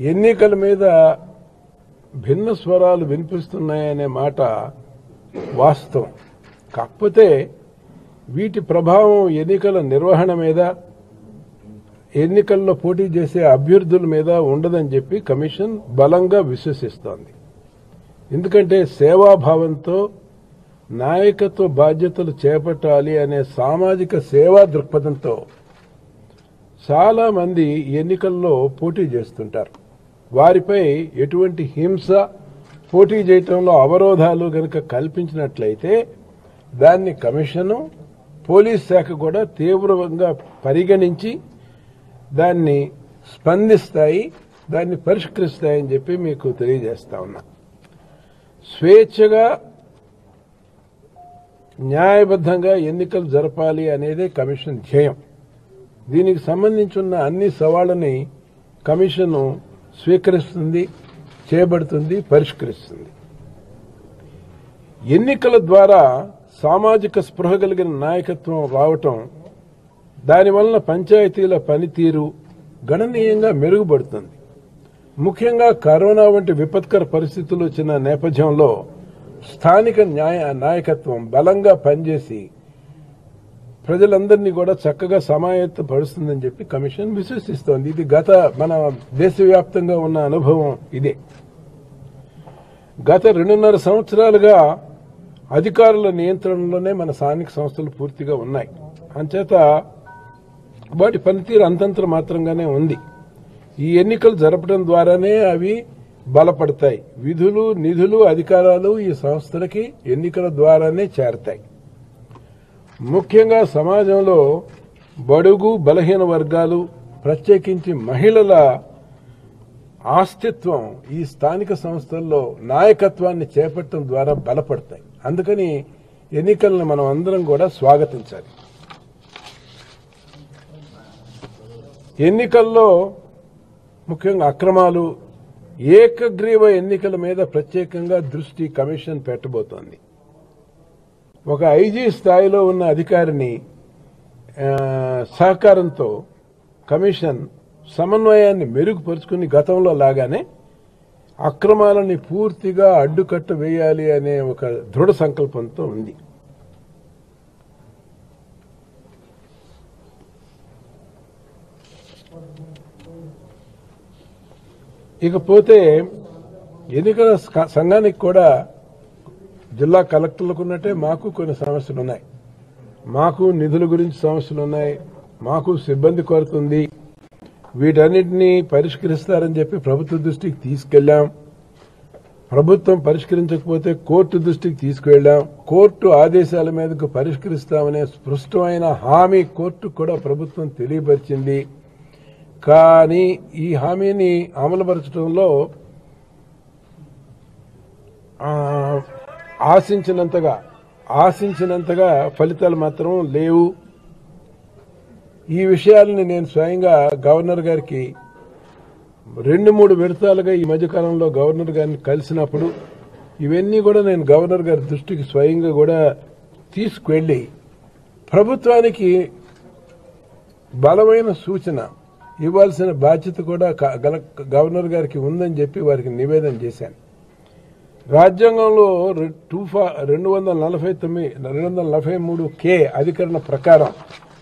ఎన్నికల మీద భిన్న స్వరాలు వినిపిస్తున్నాయనే మాట వాస్తవం కాకపోతే వీటి ప్రభావం ఎన్నికల నిర్వహణ మీద ఎన్నికల్లో పోటీ చేసే అభ్యర్థుల మీద ఉండదని చెప్పి కమిషన్ బలంగా విశ్వసిస్తోంది ఎందుకంటే సేవాభావంతో నాయకత్వ బాధ్యతలు చేపట్టాలి అనే సామాజిక సేవా దృక్పథంతో చాలా మంది ఎన్నికల్లో పోటీ చేస్తుంటారు వారిపై ఎటువంటి హింస పోటీ చేయటంలో అవరోధాలు గనుక కల్పించినట్లయితే దాన్ని కమిషను పోలీస్ శాఖ కూడా తీవ్రంగా పరిగణించి దాన్ని స్పందిస్తాయి దాన్ని పరిష్కరిస్తాయని చెప్పి మీకు తెలియజేస్తా ఉన్నా స్వేచ్ఛగా న్యాయబద్ధంగా ఎన్నికలు జరపాలి అనేదే కమిషన్ ధ్యేయం దీనికి సంబంధించిన అన్ని సవాళ్ళని కమిషన్ స్వీకరిస్తుంది చేయబడుతుంది పరిష్కరిస్తుంది ఎన్నికల ద్వారా సామాజిక స్పృహ కలిగిన నాయకత్వం రావటం దానివలన పంచాయతీల పనితీరు గణనీయంగా మెరుగుపడుతుంది ముఖ్యంగా కరోనా వంటి విపత్కర పరిస్థితులు వచ్చిన నేపథ్యంలో స్థానిక న్యాయ నాయకత్వం బలంగా పనిచేసి ప్రజలందరినీ కూడా చక్కగా సమాయత్తపరుస్తుందని చెప్పి కమిషన్ విశ్వసిస్తోంది ఇది గత మన దేశవ్యాప్తంగా ఉన్న అనుభవం ఇదే గత రెండున్నర సంవత్సరాలుగా అధికారుల నియంత్రణలోనే మన స్థానిక సంస్థలు పూర్తిగా ఉన్నాయి అంచేత వాటి పనితీరు అంతంత మాత్రంగానే ఉంది ఈ ఎన్నికలు జరపడం ద్వారానే అవి బలపడతాయి విధులు నిధులు అధికారాలు ఈ సంస్థలకి ఎన్నికల ద్వారానే చేరతాయి ముఖ్యంగా సమాజంలో బడుగు బలహీన వర్గాలు ప్రత్యేకించి మహిళల ఆస్తిత్వం ఈ స్థానిక సంస్థల్లో నాయకత్వాన్ని చేపట్టడం ద్వారా బలపడతాయి అందుకని ఎన్నికలను మనం అందరం కూడా స్వాగతించాలి ఎన్నికల్లో ముఖ్యంగా అక్రమాలు ఏకగ్రీవ ఎన్నికల మీద ప్రత్యేకంగా దృష్టి కమిషన్ పెట్టబోతోంది ఒక ఐజీ స్థాయిలో ఉన్న అధికారిని ఆ, సహకారంతో కమిషన్ సమన్వయాన్ని మెరుగుపరుచుకుని గతంలో లాగానే అక్రమాలని పూర్తిగా అడ్డుకట్ట వేయాలి అనే ఒక దృఢ సంకల్పంతో ఉంది ఇకపోతే ఎన్నికల స- సంఘానికి కూడా జిల్లా కలెక్టర్లకు ఉన్నట్టే మాకు కొన్ని సమస్యలు ఉన్నాయి మాకు నిధుల గురించి సమస్యలు ఉన్నాయి మాకు సిబ్బంది కొరత ఉంది వీటన్నిటినీ పరిష్కరిస్తారని చెప్పి ప్రభుత్వ దృష్టికి తీసుకెళ్లాం ప్రభుత్వం పరిష్కరించకపోతే కోర్టు దృష్టికి తీసుకువెళ్ళాం కోర్టు ఆదేశాల మీదకు పరిష్కరిస్తామనే స్పష్టమైన హామీ కోర్టు కూడా ప్రభుత్వం తెలియపరిచింది కానీ ఈ హామీని అమలుపరచడంలో ఆ, ఆశించినంతగా ఆశించినంతగా ఫలితాలు మాత్రం లేవు ఈ విషయాలని నేను స్వయంగా గవర్నర్ గారికి రెండు మూడు విడతాలుగా ఈ మధ్యకాలంలో గవర్నర్ గారిని కలిసినప్పుడు ఇవన్నీ కూడా నేను గవర్నర్ గారి దృష్టికి స్వయంగా కూడా తీసుకువెళ్ళి ప్రభుత్వానికి బలమైన సూచన ఇవ్వాల్సిన బాధ్యత కూడా క- గల- గవర్నర్ గారికి ఉందని చెప్పి వారికి నివేదన చేశాను రాజ్యాంగంలో రె- టూ ఫా రెండు వందల నలభై తొమ్మిది రెండు వందల నలభై మూడు కే అధికరణ ప్రకారం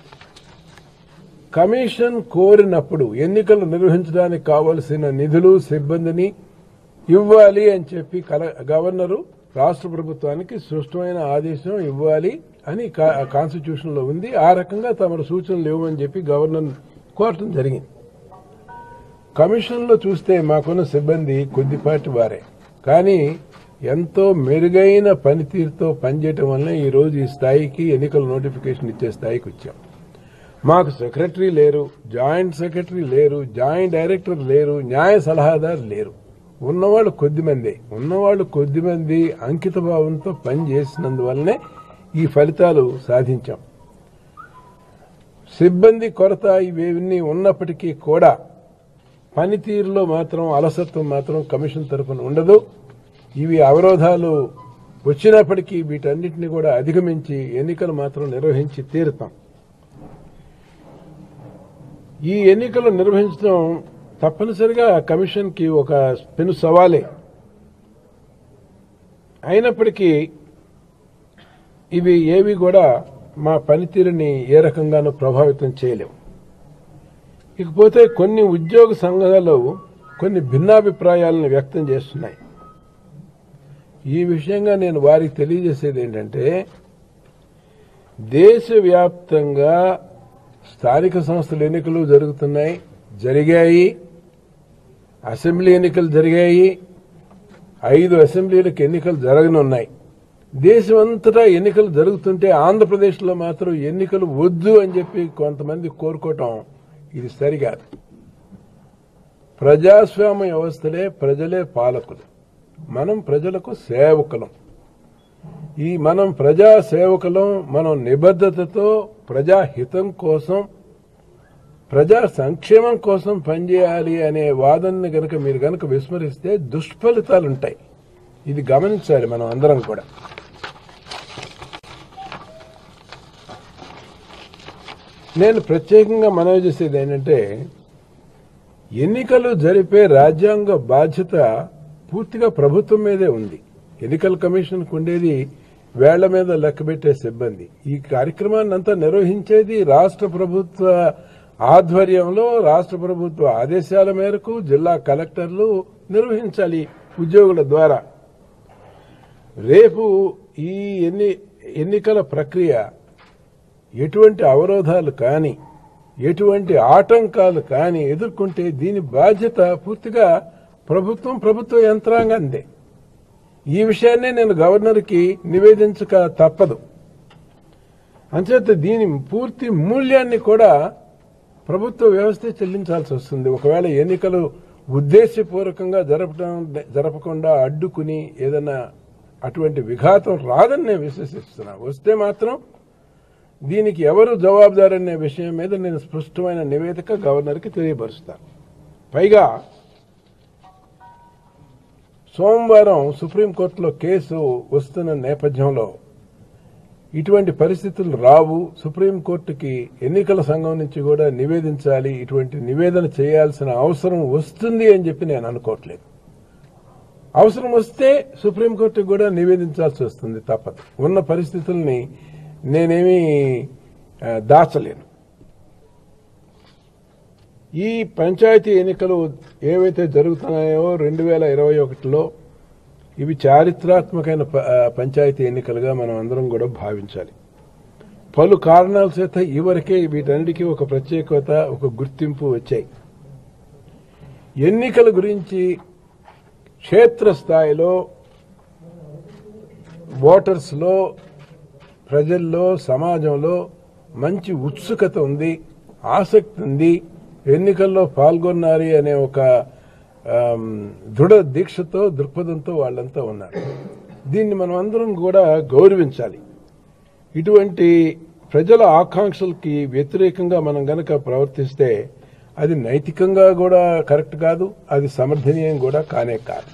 కమిషన్ కోరినప్పుడు ఎన్నికలు నిర్వహించడానికి కావలసిన నిధులు సిబ్బందిని ఇవ్వాలి అని చెప్పి కల- గవర్నరు రాష్ట్ర ప్రభుత్వానికి స్పష్టమైన ఆదేశం ఇవ్వాలి అని కా- కాన్స్టిట్యూషన్ లో ఉంది ఆ రకంగా తమరు సూచనలు ఇవ్వమని చెప్పి గవర్నర్ కోరటం జరిగింది కమిషన్ లో చూస్తే మాకున్న సిబ్బంది కొద్దిపాటి వారే కానీ ఎంతో మెరుగైన పనితీరుతో పనిచేయటం వల్ల ఈ రోజు ఈ స్థాయికి ఎన్నికల నోటిఫికేషన్ ఇచ్చే స్థాయికి వచ్చాం మాకు సెక్రటరీ లేరు జాయింట్ సెక్రటరీ లేరు జాయింట్ డైరెక్టర్ లేరు న్యాయ సలహాదారు లేరు ఉన్నవాళ్ళు కొద్దిమంది ఉన్నవాళ్ళు కొద్దిమంది అంకిత భావంతో పనిచేసినందువల్లనే ఈ ఫలితాలు సాధించాం సిబ్బంది కొరత ఇవేవన్నీ ఉన్నప్పటికీ కూడా పనితీరులో మాత్రం అలసత్వం మాత్రం కమిషన్ తరఫున ఉండదు ఇవి అవరోధాలు వచ్చినప్పటికీ వీటన్నిటిని కూడా అధిగమించి ఎన్నికలు మాత్రం నిర్వహించి తీరుతాం ఈ ఎన్నికలు నిర్వహించడం తప్పనిసరిగా కమిషన్ కి ఒక పెను సవాలే అయినప్పటికీ ఇవి ఏవి కూడా మా పనితీరుని ఏ రకంగానూ ప్రభావితం చేయలేవు ఇకపోతే కొన్ని ఉద్యోగ సంఘాలు కొన్ని భిన్నాభిప్రాయాలను వ్యక్తం చేస్తున్నాయి ఈ విషయంగా నేను వారికి తెలియజేసేది ఏంటంటే దేశవ్యాప్తంగా స్థానిక సంస్థల ఎన్నికలు జరుగుతున్నాయి జరిగాయి అసెంబ్లీ ఎన్నికలు జరిగాయి ఐదు అసెంబ్లీలకు ఎన్నికలు జరగనున్నాయి దేశమంతటా ఎన్నికలు జరుగుతుంటే ఆంధ్రప్రదేశ్లో మాత్రం ఎన్నికలు వద్దు అని చెప్పి కొంతమంది కోరుకోవటం ఇది సరికాదు ప్రజాస్వామ్య వ్యవస్థలే ప్రజలే పాలకులు మనం ప్రజలకు సేవకులం ఈ మనం ప్రజా సేవకులం మనం నిబద్ధతతో ప్రజాహితం కోసం ప్రజా సంక్షేమం కోసం పనిచేయాలి అనే వాదనని గనక మీరు గనక విస్మరిస్తే దుష్ఫలితాలు ఉంటాయి ఇది గమనించాలి మనం అందరం కూడా నేను ప్రత్యేకంగా మనవి చేసేది ఏంటంటే ఎన్నికలు జరిపే రాజ్యాంగ బాధ్యత పూర్తిగా ప్రభుత్వం మీదే ఉంది ఎన్నికల కమిషన్కు ఉండేది వేళ్ల మీద లెక్కబెట్టే సిబ్బంది ఈ కార్యక్రమాన్ని అంతా నిర్వహించేది రాష్ట్ర ప్రభుత్వ ఆధ్వర్యంలో రాష్ట్ర ప్రభుత్వ ఆదేశాల మేరకు జిల్లా కలెక్టర్లు నిర్వహించాలి ఉద్యోగుల ద్వారా రేపు ఈ ఎన్ని ఎన్నికల ప్రక్రియ ఎటువంటి అవరోధాలు కానీ ఎటువంటి ఆటంకాలు కానీ ఎదుర్కొంటే దీని బాధ్యత పూర్తిగా ప్రభుత్వం ప్రభుత్వ యంత్రాంగందే ఈ విషయాన్నే నేను గవర్నర్కి నివేదించక తప్పదు అంచేత దీని పూర్తి మూల్యాన్ని కూడా ప్రభుత్వ వ్యవస్థ చెల్లించాల్సి వస్తుంది ఒకవేళ ఎన్నికలు ఉద్దేశపూర్వకంగా జరపడం జరపకుండా అడ్డుకుని ఏదైనా అటువంటి విఘాతం రాదని నేను విశ్వసిస్తున్నా వస్తే మాత్రం దీనికి ఎవరు జవాబుదారనే విషయం మీద నేను స్పష్టమైన నివేదిక గవర్నర్కి తెలియపరుస్తాను పైగా సోమవారం సుప్రీంకోర్టులో కేసు వస్తున్న నేపథ్యంలో ఇటువంటి పరిస్థితులు రావు సుప్రీంకోర్టుకి ఎన్నికల సంఘం నుంచి కూడా నివేదించాలి ఇటువంటి నివేదన చేయాల్సిన అవసరం వస్తుంది అని చెప్పి నేను అనుకోవట్లేదు అవసరం వస్తే సుప్రీంకోర్టుకు కూడా నివేదించాల్సి వస్తుంది తప్పదు ఉన్న పరిస్థితుల్ని నేనేమీ ఆ, దాచలేను ఈ పంచాయతీ ఎన్నికలు ఏవైతే జరుగుతున్నాయో రెండు వేల ఇరవై ఒకటిలో ఇవి చారిత్రాత్మకమైన ప- ఆ, పంచాయతీ ఎన్నికలుగా మనం అందరం కూడా భావించాలి పలు కారణాల చేత ఇవరకే వీటన్నిటికీ ఒక ప్రత్యేకత ఒక గుర్తింపు వచ్చాయి ఎన్నికల గురించి క్షేత్రస్థాయిలో ఓటర్స్లో ప్రజల్లో సమాజంలో మంచి ఉత్సుకత ఉంది ఆసక్తి ఉంది ఎన్నికల్లో పాల్గొన్నారు అనే ఒక ఆమ్, దృఢ దీక్షతో దృక్పథంతో వాళ్ళంతా ఉన్నారు దీన్ని మనం అందరం కూడా గౌరవించాలి ఇటువంటి ప్రజల ఆకాంక్షలకి వ్యతిరేకంగా మనం గనక ప్రవర్తిస్తే అది నైతికంగా కూడా కరెక్ట్ కాదు అది సమర్థనీయం కూడా కానే కాదు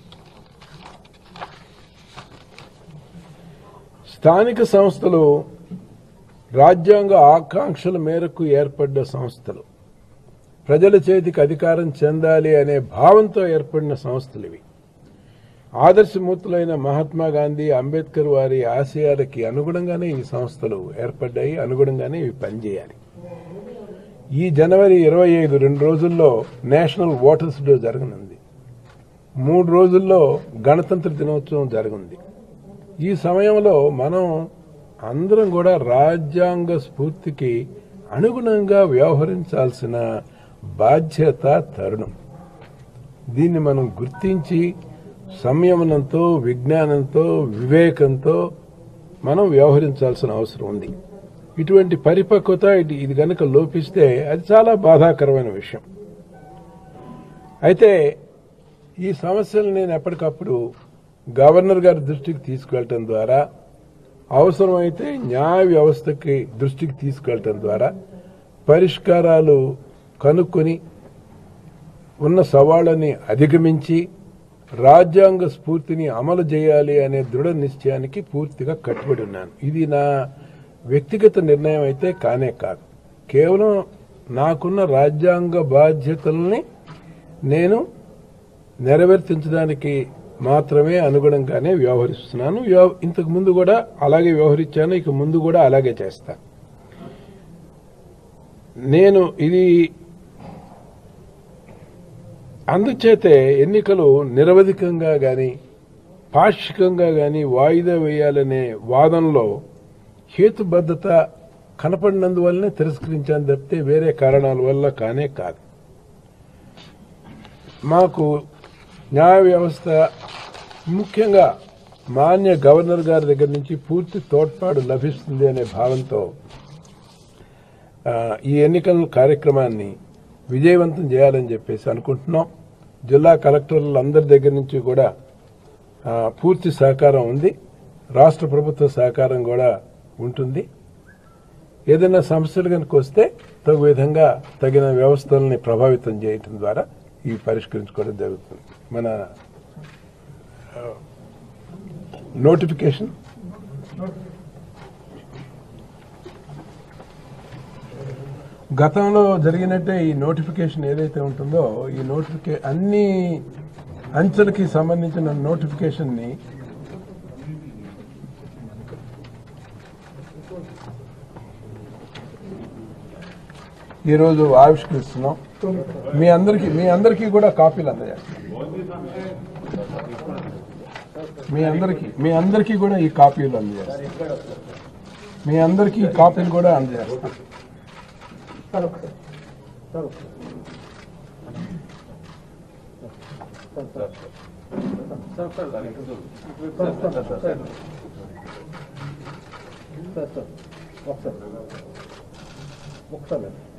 స్థానిక సంస్థలు రాజ్యాంగ ఆకాంక్షల మేరకు ఏర్పడ్డ సంస్థలు ప్రజల చేతికి అధికారం చెందాలి అనే భావంతో ఏర్పడిన సంస్థలు ఇవి ఆదర్శమూర్తులైన మహాత్మా గాంధీ అంబేద్కర్ వారి ఆశయాలకి అనుగుణంగానే ఈ సంస్థలు ఏర్పడ్డాయి అనుగుణంగానే ఇవి పనిచేయాలి ఈ జనవరి ఇరవై ఐదు రెండు రోజుల్లో నేషనల్ ఓటర్స్ డే జరగనుంది మూడు రోజుల్లో గణతంత్ర దినోత్సవం జరగనుంది ఈ సమయంలో మనం అందరం కూడా రాజ్యాంగ స్ఫూర్తికి అనుగుణంగా వ్యవహరించాల్సిన బాధ్యత తరుణం దీన్ని మనం గుర్తించి సంయమనంతో విజ్ఞానంతో వివేకంతో మనం వ్యవహరించాల్సిన అవసరం ఉంది ఇటువంటి పరిపక్వత ఇది ఇది గనక లోపిస్తే అది చాలా బాధాకరమైన విషయం అయితే ఈ సమస్యలు నేను ఎప్పటికప్పుడు గవర్నర్ గారి దృష్టికి తీసుకెళ్లటం ద్వారా అవసరమైతే న్యాయ వ్యవస్థకి దృష్టికి తీసుకెళ్లటం ద్వారా పరిష్కారాలు కనుక్కొని ఉన్న సవాళ్ళని అధిగమించి రాజ్యాంగ స్ఫూర్తిని అమలు చేయాలి అనే దృఢ నిశ్చయానికి పూర్తిగా కట్టుబడి ఉన్నాను ఇది నా వ్యక్తిగత నిర్ణయం అయితే కానే కాదు కేవలం నాకున్న రాజ్యాంగ బాధ్యతల్ని నేను నెరవేర్తించడానికి మాత్రమే అనుగుణంగానే వ్యవహరిస్తున్నాను వ్యవ- ఇంతకు ముందు కూడా అలాగే వ్యవహరించాను ఇక ముందు కూడా అలాగే చేస్తాను నేను ఇది అందుచేతే ఎన్నికలు నిరవధికంగా గాని పాక్షికంగా గాని వాయిదా వేయాలనే వాదనలో హేతుబద్ధత కనపడినందువల్లనే తిరస్కరించాను తప్పితే వేరే కారణాల వల్ల కానే కాదు మాకు న్యాయ వ్యవస్థ ముఖ్యంగా మాన్య గవర్నర్ గారి దగ్గర నుంచి పూర్తి తోడ్పాటు లభిస్తుంది అనే భావంతో ఆ, ఈ ఎన్నికల కార్యక్రమాన్ని విజయవంతం చేయాలని చెప్పేసి అనుకుంటున్నాం జిల్లా కలెక్టర్లందరి దగ్గర నుంచి కూడా ఆ, పూర్తి సహకారం ఉంది రాష్ట్ర ప్రభుత్వ సహకారం కూడా ఉంటుంది ఏదైనా సమస్యలు కనుక వస్తే తగు విధంగా తగిన వ్యవస్థల్ని ప్రభావితం చేయటం ద్వారా ఇవి పరిష్కరించుకోవడం జరుగుతుంది మన ఆ, నోటిఫికేషన్ గతంలో జరిగినట్టే ఈ నోటిఫికేషన్ ఏదైతే ఉంటుందో ఈ నోటిఫికే అన్ని అంచెలకి సంబంధించిన నోటిఫికేషన్ ని ఈరోజు ఆవిష్కరిస్తున్నాం మీ అందరికి మీ అందరికీ కూడా కాపీలు అందజేస్తాం మీ అందరికీ మీ అందరికీ కూడా ఈ కాపీలు అందజేస్తాం మీ అందరికీ ఈ కాపీలు కూడా అందజేస్తాం ఒకసారి ఒకసారి